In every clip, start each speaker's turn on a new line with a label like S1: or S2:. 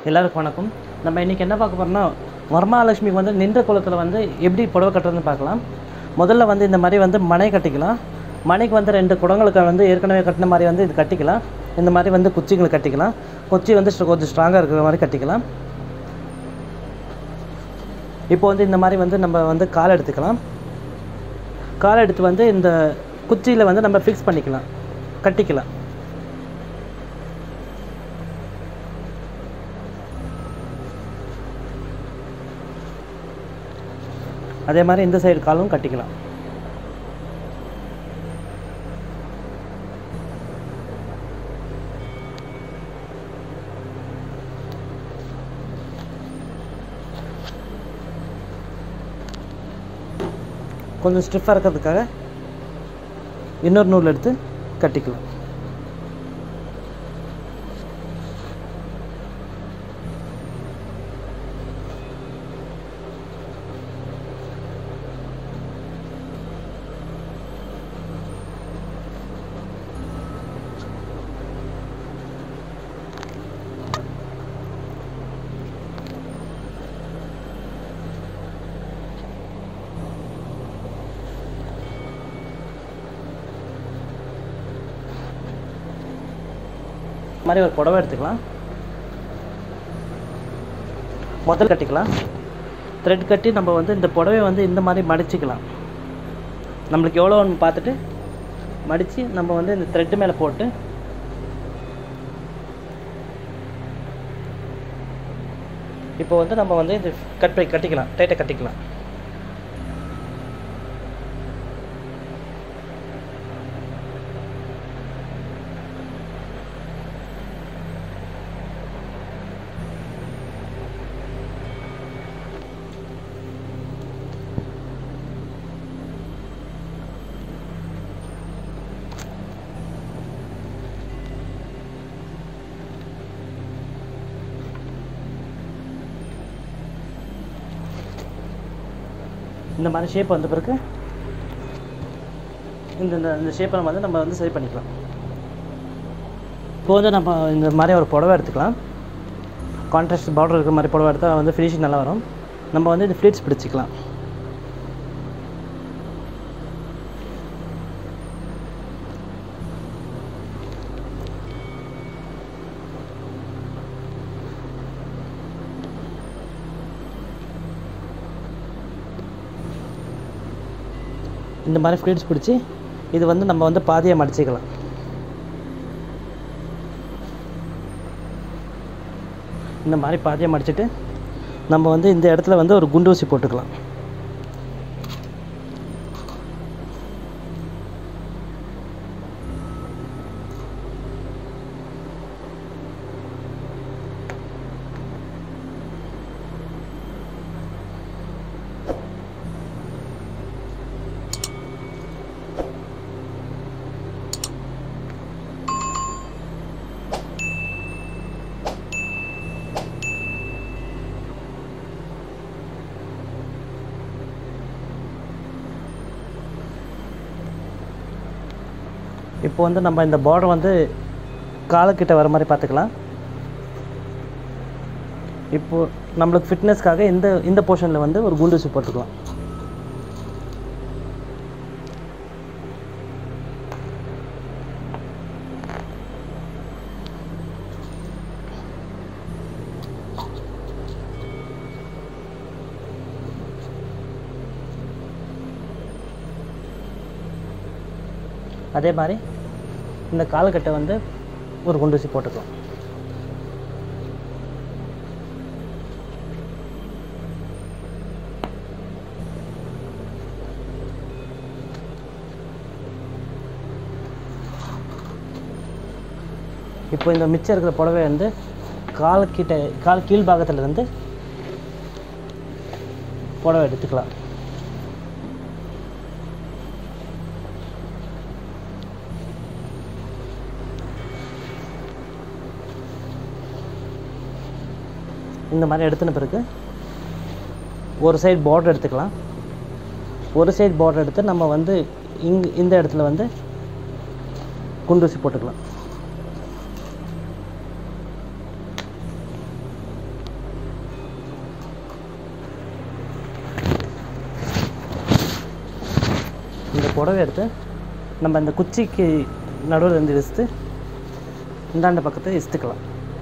S1: எல்லாருக்கும் வணக்கம் நம்ம இன்றைக்கி என்ன பார்க்க போகிறோம்னா வரமகாலட்சுமிக்கு வந்து நின்ற குளத்தில் வந்து எப்படி புடவை கட்டுறதுன்னு பார்க்கலாம் முதல்ல வந்து இந்த மாதிரி வந்து மனை கட்டிக்கலாம் மனைக்கு வந்து ரெண்டு குடங்களுக்கு வந்து ஏற்கனவே கட்டின மாதிரி வந்து இது கட்டிக்கலாம் இந்த மாதிரி வந்து குச்சிங்களை கட்டிக்கலாம் குச்சி வந்து ஸ்ட- கொஞ்சம் ஸ்ட்ராங்காக இருக்கிற மாதிரி கட்டிக்கலாம் இப்போ வந்து இந்த மாதிரி வந்து நம்ம வந்து கால் எடுத்துக்கலாம் கால் எடுத்து வந்து இந்த குச்சியில் வந்து நம்ம ஃபிக்ஸ் பண்ணிக்கலாம் கட்டிக்கலாம் அதே மாதிரி இந்த சைடு காலும் கட்டிக்கலாம் கொஞ்சம் ஸ்டிஃபாக இருக்கிறதுக்காக இன்னொரு நூல் எடுத்து கட்டிக்கலாம் இந்த மாதிரி ஒரு புடவை எடுத்துக்கலாம் முதல் கட்டிக்கலாம் த்ரெட் கட்டி நம்ம வந்து இந்த புடவையை வந்து இந்த மாதிரி மடிச்சுக்கலாம் நம்மளுக்கு எவ்வளோ ஒன்று பார்த்துட்டு மடித்து நம்ம வந்து இந்த த்ரெட்டு மேலே போட்டு இப்போ வந்து நம்ம வந்து இந்த கட் பண்ணி கட்டிக்கலாம் டைட்டாக கட்டிக்கலாம் இந்த மாதிரி ஷேப் வந்த பிறகு இந்த இந்த இந்த ஷேப்பை வந்து நம்ம வந்து சரி பண்ணிக்கலாம் இப்போ வந்து நம்ம இந்த மாதிரி ஒரு புடவை எடுத்துக்கலாம் கான்ட்ராஸ்ட் பார்டர் இருக்கிற மாதிரி புடவை எடுத்தால் வந்து ஃபினிஷிங் நல்லா வரும் நம்ம வந்து இந்த ஃப்ளீட்ஸ் பிடிச்சிக்கலாம் இந்த மாதிரி ஃப்ளீட்ஸ் பிடிச்சி இது வந்து நம்ம வந்து பாதியாக மடிச்சிக்கலாம் இந்த மாதிரி பாதியாக மடிச்சிட்டு நம்ம வந்து இந்த இடத்துல வந்து ஒரு குண்டு ஊசி போட்டுக்கலாம் இப்போ வந்து நம்ம இந்த பார்டர் வந்து காலுக்கிட்ட வர மாதிரி பார்த்துக்கலாம் இப்போ நம்மளுக்கு ஃபிட்னஸ்க்காக இந்த இந்த போர்ஷனில் வந்து ஒரு குண்டு ஊசி போட்டுக்கலாம் அதே மாதிரி இந்த காலுக்கட்டை வந்து ஒரு குண்டு ஊசி போட்டுக்கலாம் இப்போ இந்த மிச்சம் இருக்கிற புடவை வந்து கால் கிட்ட கால் கீழ் பாகத்துல இருந்து புடவை எடுத்துக்கலாம் இந்த மாதிரி எடுத்துன பிறகு ஒரு சைடு பார்டர் எடுத்துக்கலாம் ஒரு சைடு பார்டர் எடுத்து நம்ம வந்து இங் இந்த இடத்துல வந்து குண்டூசி போட்டுக்கலாம் புடவை எடுத்து நம்ம இந்த குச்சிக்கு நடுவில் இருந்து இழுத்து இந்தாண்ட பக்கத்தை இஸ்த்துக்கலாம்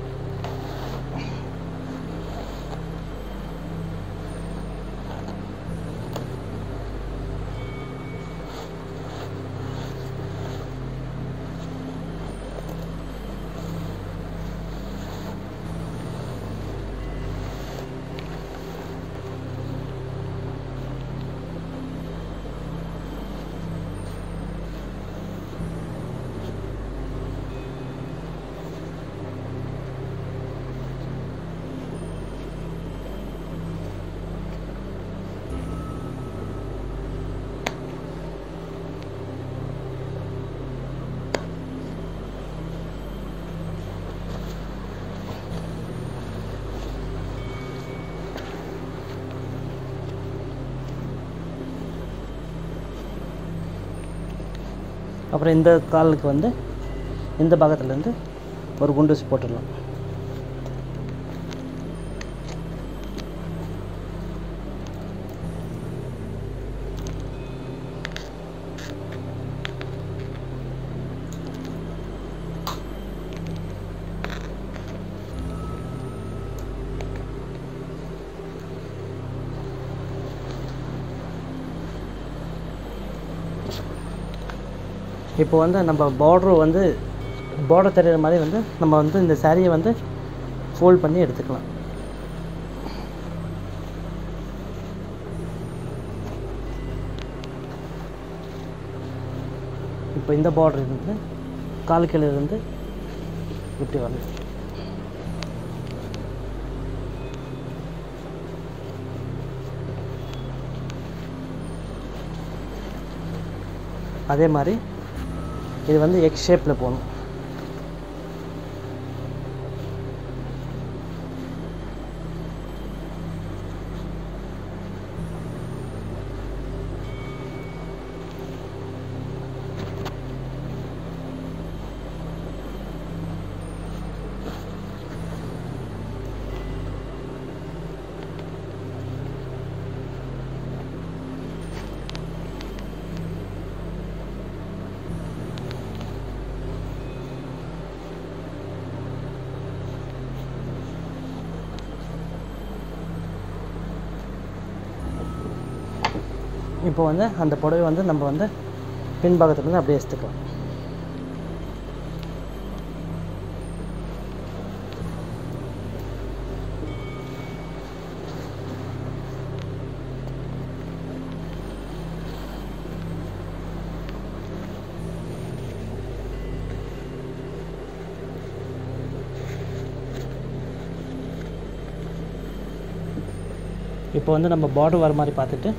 S1: அப்புறம் இந்த காலுக்கு வந்து இந்த பாகத்துலேருந்து ஒரு குண்டூசி போட்டுடலாம் இப்போ வந்து நம்ம பார்ட்ரு வந்து பார்டர் தெரியிற மாதிரி வந்து நம்ம வந்து இந்த சாரியை வந்து ஃபோல்ட் பண்ணி எடுத்துக்கலாம் இப்போ இந்த பார்டர் இருந்து கால் கீழே இருந்து இப்படி வருது அதே மாதிரி இது வந்து எக்ஸ் ஷேப்பில் போகணும் இப்போ வந்து அந்த புடவை வந்து நம்ம வந்து பின்பாகத்துலேருந்து அப்படியே எடுத்துக்கலாம் இப்போ வந்து நம்ம பார்டர் வர மாதிரி பார்த்துட்டு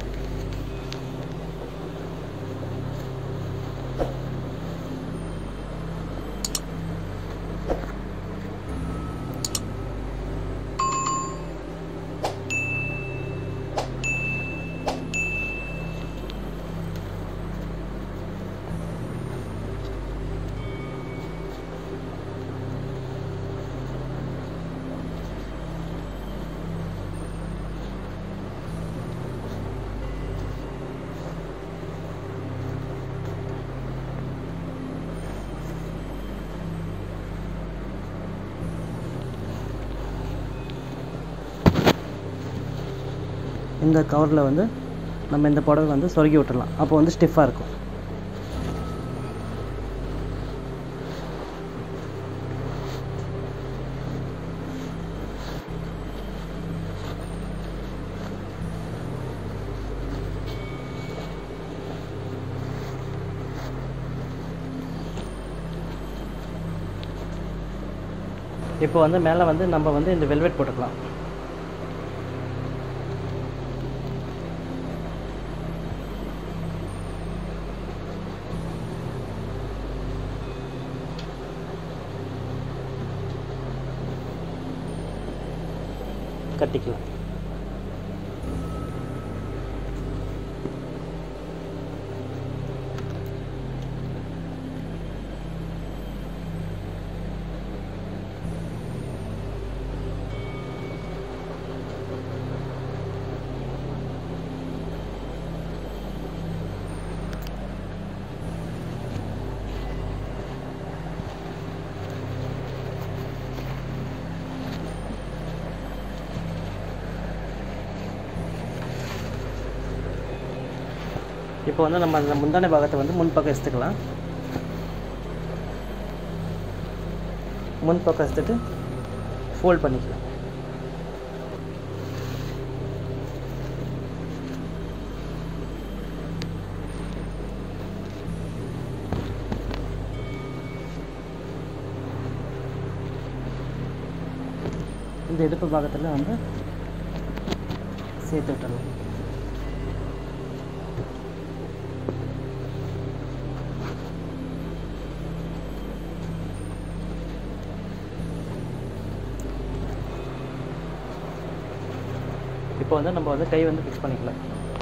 S1: இந்த கவரில் வந்து நம்ம இந்த புடவை வந்து சொருகி விட்டுறலாம் அப்போ வந்து ஸ்டிஃபாக இருக்கும் இப்போ வந்து மேலே வந்து நம்ம வந்து இந்த வெல்வெட் போட்டுக்கலாம் கட்டிக்கலாம் இப்போ வந்து நம்ம அந்த முந்தானை பாகத்தை வந்து முன்பக்கம் எடுத்துக்கலாம் முன்பக்கம் எடுத்துட்டு ஃபோல்ட் பண்ணிக்கலாம் இந்த இடுப்பு பாகத்தில் வந்து சேர்த்து விட்டுறலாம் இப்போ வந்து நம்ம வந்து கை வந்து ஃபிக்ஸ் பண்ணிக்கலாம்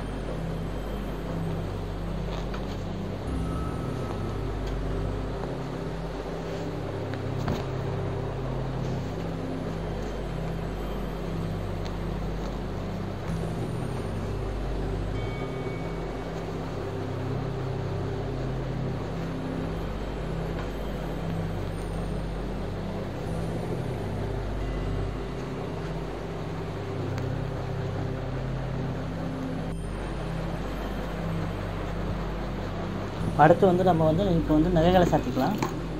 S1: அடுத்து வந்து நம்ம வந்து இப்போ வந்து நகைகளை சாத்திக்கலாம்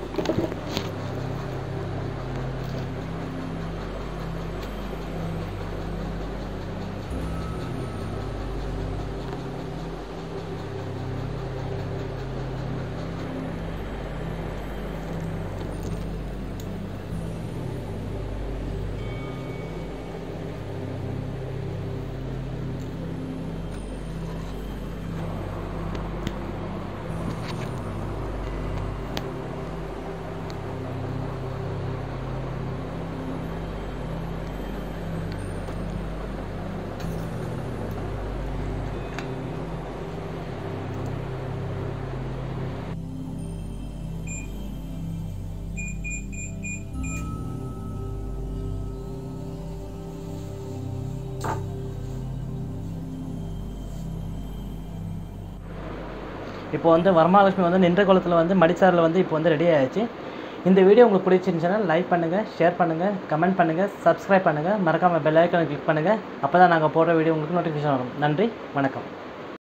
S1: இப்போ வந்து வரமகாலட்சுமி வந்து நின்ற குளத்தில் வந்து மடிச்சாரில் வந்து இப்போ வந்து ரெடி ஆயிடுச்சு இந்த வீடியோ உங்களுக்கு பிடிச்சிருந்துச்சுன்னா லைக் பண்ணுங்கள் ஷேர் பண்ணுங்கள் கமெண்ட் பண்ணுங்கள் சப்ஸ்கிரைப் பண்ணுங்கள் மறக்காமல் பெல் ஐக்கானை கிளிக் பண்ணுங்கள் அப்போ தான் நாங்கள் போடுற வீடியோ உங்களுக்கு நோட்டிஃபிகேஷன் வரும் நன்றி வணக்கம்